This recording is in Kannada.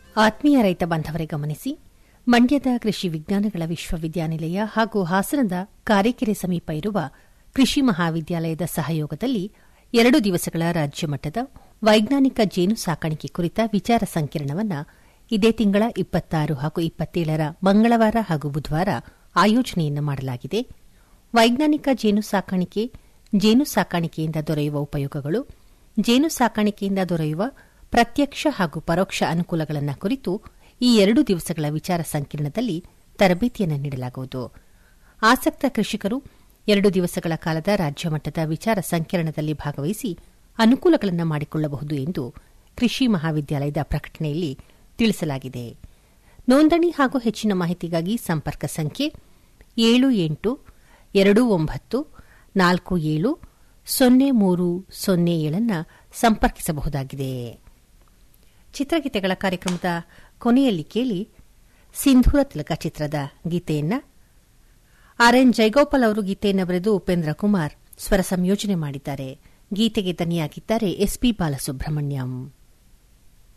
ಆತ್ಮೀಯ ರೈತ ಬಾಂಧವರೇ ಗಮನಿಸಿ ಮಂಡ್ಯದ ಕೃಷಿ ವಿಜ್ಞಾನಗಳ ವಿಶ್ವವಿದ್ಯಾನಿಲಯ ಹಾಗೂ ಹಾಸನದ ಕಾರೇಕೆರೆ ಸಮೀಪ ಇರುವ ಕೃಷಿ ಮಹಾವಿದ್ಯಾಲಯದ ಸಹಯೋಗದಲ್ಲಿ ಎರಡು ದಿವಸಗಳ ರಾಜ್ಯಮಟ್ಟದ ವೈಜ್ಞಾನಿಕ ಜೇನು ಸಾಕಾಣಿಕೆ ಕುರಿತ ವಿಚಾರ ಸಂಕಿರಣವನ್ನು ಇದೇ ತಿಂಗಳ ಇಪ್ಪತ್ತಾರು ಹಾಗೂ ಇಪ್ಪತ್ತೇಳರ ಮಂಗಳವಾರ ಹಾಗೂ ಬುಧವಾರ ಆಯೋಜನೆಯನ್ನು ಮಾಡಲಾಗಿದೆ ವೈಜ್ಞಾನಿಕ ಜೇನು ಸಾಕಾಣಿಕೆ ಜೇನು ಸಾಕಾಣಿಕೆಯಿಂದ ದೊರೆಯುವ ಉಪಯೋಗಗಳು ಜೇನು ಸಾಕಾಣಿಕೆಯಿಂದ ದೊರೆಯುವ ಪ್ರತ್ಯಕ್ಷ ಹಾಗೂ ಪರೋಕ್ಷ ಅನುಕೂಲಗಳನ್ನು ಕುರಿತು ಈ ಎರಡು ದಿವಸಗಳ ವಿಚಾರ ಸಂಕಿರಣದಲ್ಲಿ ತರಬೇತಿಯನ್ನು ನೀಡಲಾಗುವುದು ಆಸಕ್ತ ಕೃಷಿಕರು ಎರಡು ದಿವಸಗಳ ಕಾಲದ ರಾಜ್ಯಮಟ್ಟದ ವಿಚಾರ ಸಂಕಿರಣದಲ್ಲಿ ಭಾಗವಹಿಸಿ ಅನುಕೂಲಗಳನ್ನು ಮಾಡಿಕೊಳ್ಳಬಹುದು ಎಂದು ಕೃಷಿ ಮಹಾವಿದ್ಯಾಲಯದ ಪ್ರಕಟಣೆಯಲ್ಲಿ ತಿಳಿಸಲಾಗಿದೆ ನೋಂದಣಿ ಹಾಗೂ ಹೆಚ್ಚಿನ ಮಾಹಿತಿಗಾಗಿ ಸಂಪರ್ಕ ಸಂಖ್ಯೆ ಏಳು ಎಂಟು ಎರಡು ಒಂಬತ್ತು ನಾಲ್ಕು ಏಳು ಸೊನ್ನೆ ಮೂರು ಸೊನ್ನೆ ಏಳನ್ನು ಸಂಪರ್ಕಿಸಬಹುದಾಗಿದೆ ಚಿತ್ರಗೀತೆಗಳ ಕಾರ್ಯಕ್ರಮದ ಕೊನೆಯಲ್ಲಿ ಕೇಳಿ ಸಿಂಧೂರ ತಿಲಕ ಚಿತ್ರದ ಗೀತೆಯನ್ನ ಆರ್ಎನ್ ಜೈಗೋಪಾಲ್ ಅವರು ಗೀತೆಯನ್ನು ಬರೆದು ಉಪೇಂದ್ರ ಕುಮಾರ್ ಸ್ವರ ಸಂಯೋಜನೆ ಮಾಡಿದ್ದಾರೆ ಗೀತೆಗೆ ದನಿಯಾಗಿದ್ದಾರೆ ಎಸ್ಪಿ ಬಾಲಸುಬ್ರಹ್ಮಣ್ಯಂ